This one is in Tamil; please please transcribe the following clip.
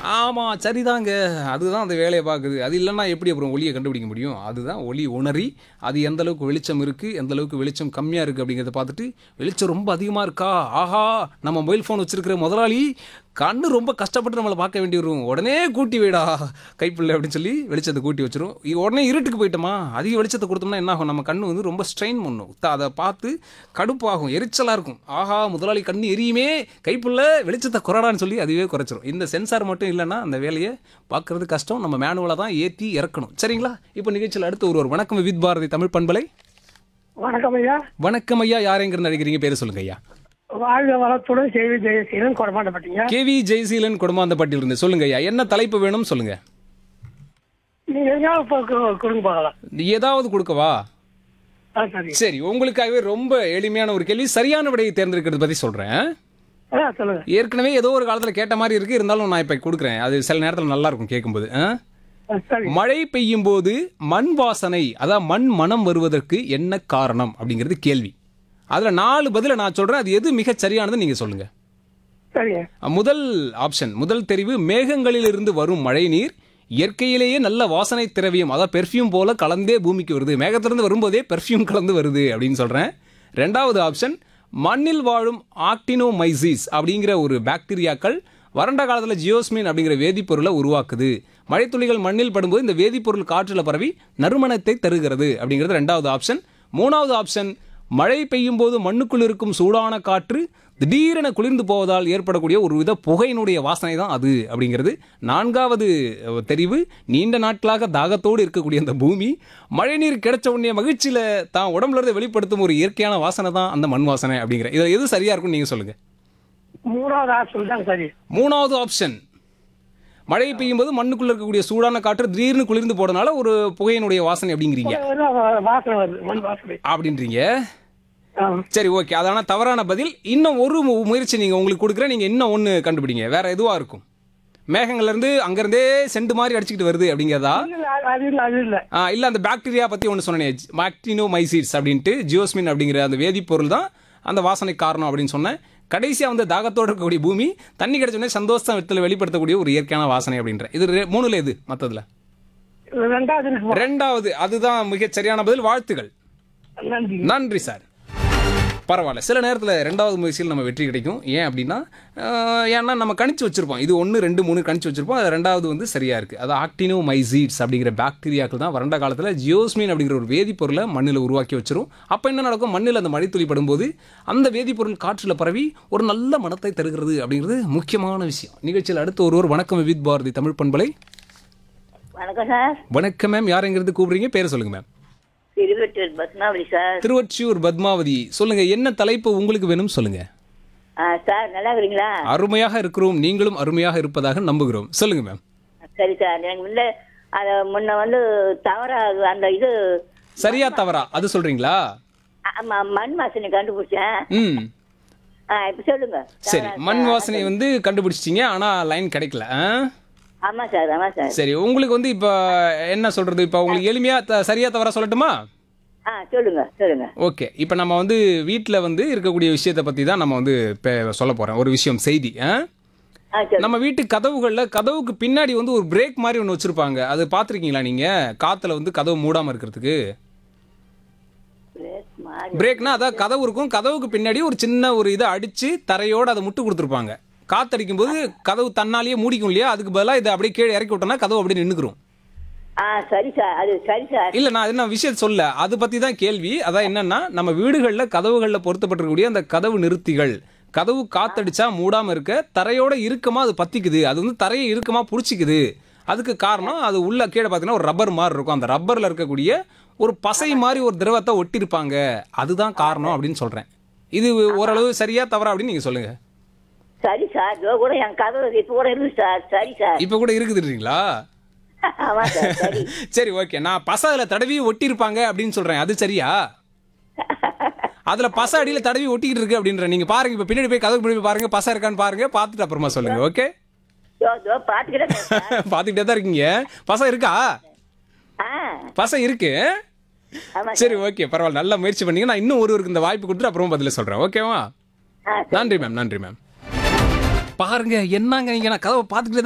ஆமாம் சரிதாங்க அதுதான் அந்த வேலையை பார்க்குது அது இல்லைன்னா எப்படி அப்புறம் ஒளியை கண்டுபிடிக்க முடியும் அதுதான் ஒளி உணரி அது எந்த அளவுக்கு வெளிச்சம் இருக்குது எந்த அளவுக்கு வெளிச்சம் கம்மியாக இருக்குது அப்படிங்கிறத பார்த்துட்டு வெளிச்சம் ரொம்ப அதிகமாக இருக்கா ஆஹா நம்ம மொபைல் ஃபோன் வச்சிருக்கிற முதலாளி கண்ணு ரொம்ப கஷ்டப்பட்டு நம்மளை பார்க்க வேண்டி வரும் உடனே கூட்டி வைடா கைப்பிள்ளை அப்படின்னு சொல்லி வெளிச்சத்தை கூட்டி வச்சிரும் இ- உடனே இருட்டுக்கு போயிட்டோமா அதிக வெளிச்சத்தை கொடுத்தோம்னா என்ன ஆகும் நம்ம கண்ணு வந்து ரொம்ப ஸ்ட்ரெயின் பண்ணும் த- அதை பார்த்து கடுப்பாகும் எரிச்சலாக இருக்கும் ஆஹா முதலாளி கண்ணு எரியுமே கைப்புள்ள வெளிச்சத்தை குறடான்னு சொல்லி அதுவே குறைச்சிரும் இந்த சென்சார் மட்டும் இல்லைன்னா அந்த வேலையை பார்க்கறது கஷ்டம் நம்ம மேனுவலாக தான் ஏற்றி இறக்கணும் சரிங்களா இப்போ நிகழ்ச்சியில் அடுத்து ஒரு ஒரு வணக்கம் வித் பாரதி தமிழ் பண்பலை வணக்கம் ஐயா வணக்கம் ஐயா யாரெங்கிற நடிக்கிறீங்க பேர் சொல்லுங்க ஐயா வாழ்க வளத்துடன் செய்தி ஜெயசீலன் கொடமாட்டப்பட்டீங்க கேவி ஜெய்சீலன் குடும்பாந்தப்பட்டியில் இருந்து சொல்லுங்க ஐயா என்ன தலைப்பு வேணும் சொல்லுங்க நீங்க எங்கேயாவது இப்போ கு- கொடுங்க பார்க்கலாம் ஏதாவது கொடுக்கவா ஆ சரி சரி உங்களுக்காகவே ரொம்ப எளிமையான ஒரு கேள்வி சரியான விடையை தேர்ந்தெடுக்கிறது பத்தி சொல்றேன் ஆ சொல்லுங்க ஏற்கனவே ஏதோ ஒரு காலத்துல கேட்ட மாதிரி இருக்கு இருந்தாலும் நான் இப்ப கொடுக்குறேன் அது சில நேரத்துல நல்லா இருக்கும் கேட்கும்போது ஆ? ஆ, சரி மழை பெய்யும் போது மண் வாசனை அதான் மண் மனம் வருவதற்கு என்ன காரணம் அப்படிங்கிறது கேள்வி அதுல நாலு பதில நான் சொல்றேன் அது எது மிகச் சரியானது நீங்க சொல்லுங்க சரிங்க முதல் ஆப்ஷன் முதல் தெரிவு மேகங்களிலிருந்து வரும் மழைநீர் இயற்கையிலேயே நல்ல வாசனை திரவியம் அதாவது பெர்ஃப்யூம் போல கலந்தே பூமிக்கு வருது மேகத்திலிருந்து வரும்போதே பெர்ஃப்யூம் கலந்து வருது அப்படின்னு சொல்றேன் ரெண்டாவது ஆப்ஷன் மண்ணில் வாழும் ஆக்டினோமைசிஸ் அப்படிங்கிற ஒரு பாக்டீரியாக்கள் வறண்ட காலத்தில் ஜியோஸ்மின் அப்படிங்கிற வேதிப்பொருளை உருவாக்குது மழைத்துளிகள் மண்ணில் படும்போது இந்த வேதிப்பொருள் காற்றில் பரவி நறுமணத்தை தருகிறது அப்படிங்கிறது ரெண்டாவது ஆப்ஷன் மூணாவது ஆப்ஷன் மழை பெய்யும் போது மண்ணுக்குள் இருக்கும் சூடான காற்று திடீரென குளிர்ந்து போவதால் ஏற்படக்கூடிய ஒரு வித புகையினுடைய வாசனை தான் அது அப்படிங்கிறது நான்காவது அஹ், தெரிவு நீண்ட நாட்களாக தாகத்தோடு இருக்கக்கூடிய அந்த பூமி மழைநீர் கிடைச்ச உடனே மகிழ்ச்சியில் தான் உடம்புல இருந்து வெளிப்படுத்தும் ஒரு இயற்கையான வாசனை தான் அந்த மண் வாசனை அப்படிங்கிற இதில் எது சரியா இருக்கும்னு நீங்கள் சொல்லுங்க மூணாவது ஆப்ஷன் தான் சரி மூணாவது ஆப்ஷன் மழை பெய்யும் போது மண்ணுக்குள்ள இருக்கக்கூடிய சூடான காற்று திடீர்னு குளிர்ந்து போறதுனால ஒரு புகையினுடைய வாசனை அப்படிங்கிறீங்க ஒரு வா- வாசனை வருது மண் வாசனை அப்படின்றீங்க ஆ, சரி ஓகே அதான தவறான பதில் இன்னும் ஒரு மு- முயற்சி நீங்கள் உங்களுக்கு கொடுக்குறேன் நீங்கள் இன்னும் ஒன்று கண்டுபிடிங்க வேற எதுவாக இருக்கும் மேகங்கள்ல இருந்து அங்கேருந்தே செண்டு மாதிரி அடிச்சுக்கிட்டு வருது அப்படிங்கிறதா இல்ல, அது- அது இல்லை அது இல்லை ஆ, இல்ல அந்த பாக்டீரியா பத்தி ஒன்று சொன்னேன் மாக்டினோ மைசிட்ஸ் அப்படின்ட்டு ஜியோஸ்மின் அப்படிங்கிற அந்த வேதிப்பொருள் தான் அந்த வாசனை காரணம் அப்படின்னு சொன்னேன் கடைசியா வந்து தாகத்தோடு இருக்கக்கூடிய பூமி தண்ணி கிடைச்ச உடனே சந்தோஷத்தில் வெளிப்படுத்தக்கூடிய ஒரு இயற்கையான வாசனை அப்படின்ற இது ரெ- மூணுல எது மற்றதுல ரெண்டாவது இருக்கு. ரெண்டாவது அதுதான் மிகச் சரியான பதில் வாழ்த்துகள் நன்றி நன்றி சார் பரவாயில்ல சில நேரத்தில் ரெண்டாவது முயற்சியில் நம்ம வெற்றி கிடைக்கும் ஏன் அப்படின்னா ஆஹ், ஏன்னா நம்ம கணிச்சு வச்சிருப்போம் இது ஒன்று ரெண்டு மூணு கணிச்சு வச்சிருப்போம் அது ரெண்டாவது வந்து சரியாக இருக்குது அது ஆக்டினோ மைசீட்ஸ் அப்படிங்கிற பாக்டீரியாக்கள் தான் வறண்ட காலத்தில் ஜியோஸ்மின் அப்படிங்கிற ஒரு வேதிப்பொருளை மண்ணில் உருவாக்கி வச்சிரும் அப்போ என்ன நடக்கும் மண்ணில் அந்த மழைத்துளி படும்போது அந்த வேதிப்பொருள் காற்றில் பரவி ஒரு நல்ல மனத்தை தருகிறது அப்படிங்கிறது முக்கியமான விஷயம் நிகழ்ச்சியில் அடுத்து ஒருவர் வணக்கம் வித் பாரதி தமிழ் பண்பலை வணக்கம் சார் வணக்கம் மேம் யாருங்கிறது கூப்பிடுறீங்க பேரை சொல்லுங்க மேம் திருவெட்டூர் பத்மாவதி சார் திருவொற்றியூர் பத்மாவதி சொல்லுங்க என்ன தலைப்பு உங்களுக்கு வேணும் சொல்லுங்க ஆ, சார் நல்லா இருக்கிறீங்களா அருமையாக இருக்கிறோம் நீங்களும் அருமையாக இருப்பதாக நம்புகிறோம் சொல்லுங்க மேம் சரி சார் எனக்கு முன்ன அத முன்ன வந்து தவறா அந்த இது சரியா தவறா அது சொல்றீங்களா ஆமா மண் வாசனை கண்டுபிடிச்சேன் ம் ஆ இப்ப சொல்லுங்க சரி மண் வாசனை வந்து கண்டுபிடிச்சிட்டீங்க ஆனா லைன் கிடைக்கல ஆ? ஆமா சார் ஆமா சார் சரி உங்களுக்கு வந்து இப்போ என்ன சொல்றது இப்போ உங்களுக்கு எளிமையா த- சரியா தவறா சொல்லட்டுமா ஆ சொல்லுங்க சொல்லுங்க ஓகே இப்போ நம்ம வந்து வீட்டில் வந்து இருக்கக்கூடிய விஷயத்தை பற்றி தான் நம்ம வந்து இப்போ சொல்ல போகிறோம் ஒரு விஷயம் செய்தி ஆ? ஆ சொல்லுங்க நம்ம வீட்டு கதவுகளில் கதவுக்கு பின்னாடி வந்து ஒரு பிரேக் மாதிரி ஒன்று வச்சுருப்பாங்க அது பார்த்துருக்கீங்களா நீங்கள் காற்றுல வந்து கதவு மூடாமல் இருக்கிறதுக்கு பிரேக் மாறி பிரேக்னா அதான் கதவு இருக்கும் கதவுக்கு பின்னாடி ஒரு சின்ன ஒரு இதை அடிச்சு தரையோட அதை முட்டு கொடுத்துருப்பாங்க காத்தடிக்கும் போது கதவு தன்னாலேயே மூடிக்கும் இல்லையா அதுக்கு பதிலாக இதை அப்படியே கீழே இறக்கி விட்டோம்னா கதவு அப்படியே நின்றுக்கிறோம் ஆ சரி சார் அது சரி சார் இல்ல நான் என்ன விஷயம் சொல்ல அது பத்தி தான் கேள்வி அதான் என்னன்னா நம்ம வீடுகளில் கதவுகளில் பொருத்தப்பட்டிருக்கக்கூடிய அந்த கதவு நிறுத்திகள் கதவு காத்தடிச்சா மூடாம இருக்க தரையோட இறுக்கமா அது பத்திக்குது அது வந்து தரையை இறுக்கமா புடிச்சிக்குது அதுக்கு காரணம் அது உள்ள கீழே பார்த்தீங்கன்னா ஒரு ரப்பர் மாதிரி இருக்கும் அந்த ரப்பர்ல இருக்கக்கூடிய ஒரு பசை மாதிரி ஒரு திரவத்தை ஒட்டியிருப்பாங்க அதுதான் காரணம் அப்படின்னு சொல்றேன் இது ஓரளவு சரியா தவறா அப்படின்னு நீங்க சொல்லுங்க சரி சார் இதோ கூட என் கதவு இப்ப கூட இருக்கு சார் சரி சார் இப்ப கூட இருக்குதுன்றீங்களா ஆமா சார் சரி சரி ஓகே நான் பச அதுல தடவி ஒட்டியிருப்பாங்க அப்படின்னு சொல்றேன் அது சரியா அதுல பச அடியில தடவி ஒட்டிக்கிட்டு இருக்கு அப்படின்ற நீங்க பாருங்க இப்ப பின்னாடி போய் கதவு பின்னாடி போய் பாருங்க பச இருக்கான்னு பாருங்க பார்த்துட்டு அப்புறமா சொல்லுங்க ஓகே இதோ இதோ பாத்துக்கிட்டேன் சார் பார்த்துக்கிட்டே தான் இருக்கீங்க பச இருக்கா ஆ பச இருக்கு ஆமா சரி ஓகே பரவாயில்ல நல்லா முயற்சி பண்ணீங்க நான் இன்னும் ஒருவருக்கு இந்த வாய்ப்பு கொடுத்துட்டு அப்புறமா பதில சொல்றேன் ஓகேவா ஆ நன்றி மேம் நன்றி மேம் பாருங்க என்னங்க நீங்க நான் கதவை பார்த்துக்கிட்டே